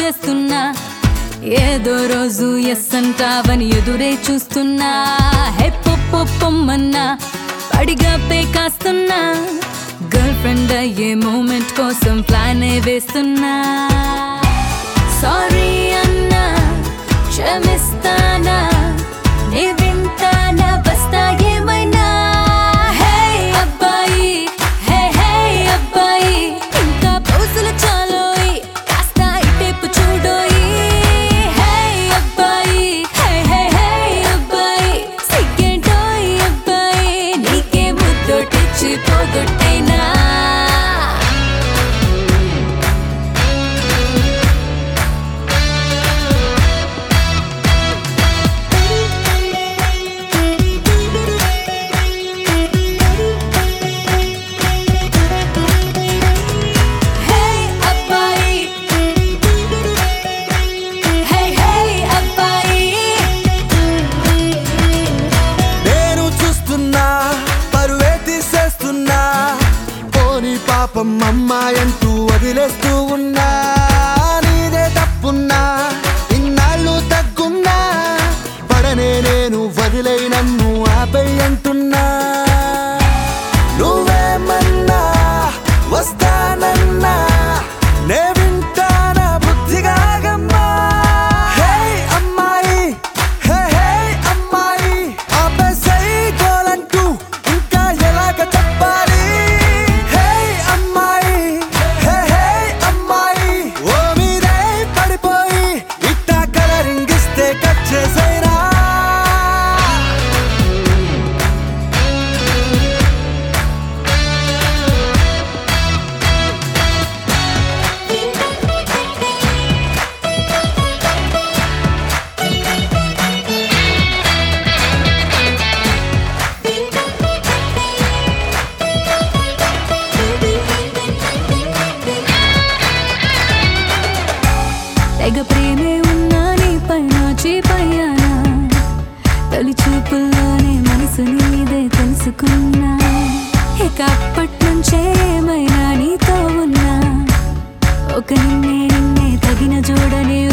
చేస్తున్నా ఏదో రోజు ఎస్ అంటావని ఎదురే చూస్తున్నా హే పొప్పొ పొమ్మన్నా పడిగా పే కాస్తున్నా గర్ల్ ఫ్రెండ్ అయ్యే మూమెంట్ కోసం ప్లానే వేస్తున్నా సారీ అన్నా క్షమిస్తానా నే వింటానా వస్తా ఏమైనా హే అబ్బాయి హే హే అబ్బాయి ఇంకా పౌసులు చాలోయి కాస్త ఇటేపు చూడోయి హే అబ్బాయి హే హే హే అబ్బాయి సిగ్గేంటోయ్ అబ్బాయి నీకే ముద్దొటిచ్చి పోగొట్టేనా హే అబ్బాయి హే హే అబ్బాయి నేను చూస్తున్నా పరువే తీసేస్తున్నా పోని పాపం అమ్మాయంటూ వదిలేస్తూ ఉన్నా నీదే తప్పున్నా ఇన్నాళ్ళు తగ్గున్నా పడనే నేను వదిలై నన్ను ఆపై అంటున్నా నువ్వేమన్నా వస్తానన్నా నే వింటానా బుద్ధిగా గమ్మా హే అమ్మాయి హే హే అమ్మాయి ఆపేసై గోలంటూ ఇంకా ఎలాగ చెప్పాలి హే అమ్మాయి హే హే అమ్మాయి ఓ మీదే పడిపోయి ఇట్టా కలరింగ్ ఇస్తే కట్ చేసైనా తెగ ప్రేమే ఉన్నా నీ పైన చేపయ్యానా తొలి చూపుల్లోనే మనసు నీదే తెలుసుకున్నా ఇక అప్పటి నుంచే ఏమైనా నీతో ఉన్నా ఒక నిన్నే నిన్నే తగిన జోడనే